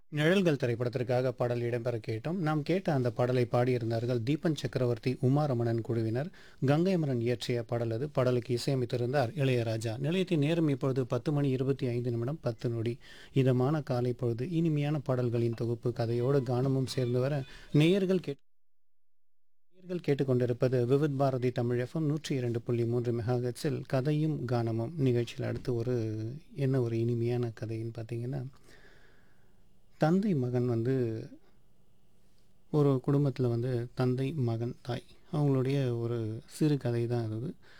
நிழல்கள் திரைப்படத்திற்காக பாடல் இடம்பெற கேட்டோம் நாம் கேட்ட அந்த பாடலை பாடியிருந்தார்கள் தீபன் சக்கரவர்த்தி உமாரமணன் குழுவினர் கங்கை அமரன் இயற்றிய பாடல் அது பாடலுக்கு இசையமைத்திருந்தார் இளையராஜா நிலையத்தின் நேரம் இப்பொழுது பத்து மணி இருபத்தி ஐந்து நிமிடம் பத்து நொடி இதமான காலை பொழுது இனிமையான பாடல்களின் தொகுப்பு கதையோடு கானமும் சேர்ந்து வர நேயர்கள் கேட் நேயர்கள் கேட்டுக்கொண்டிருப்பது விவித் பாரதி தமிழ் எஃப்எம் நூற்றி இரண்டு புள்ளி மூன்று மெகாஹெட்ஸில் கதையும் கானமும் நிகழ்ச்சியில் அடுத்து ஒரு என்ன ஒரு இனிமையான கதைன்னு பார்த்தீங்கன்னா தந்தை மகன் வந்து ஒரு குடும்பத்தில் வந்து தந்தை மகன் தாய் அவங்களுடைய ஒரு சிறு கதை தான் அது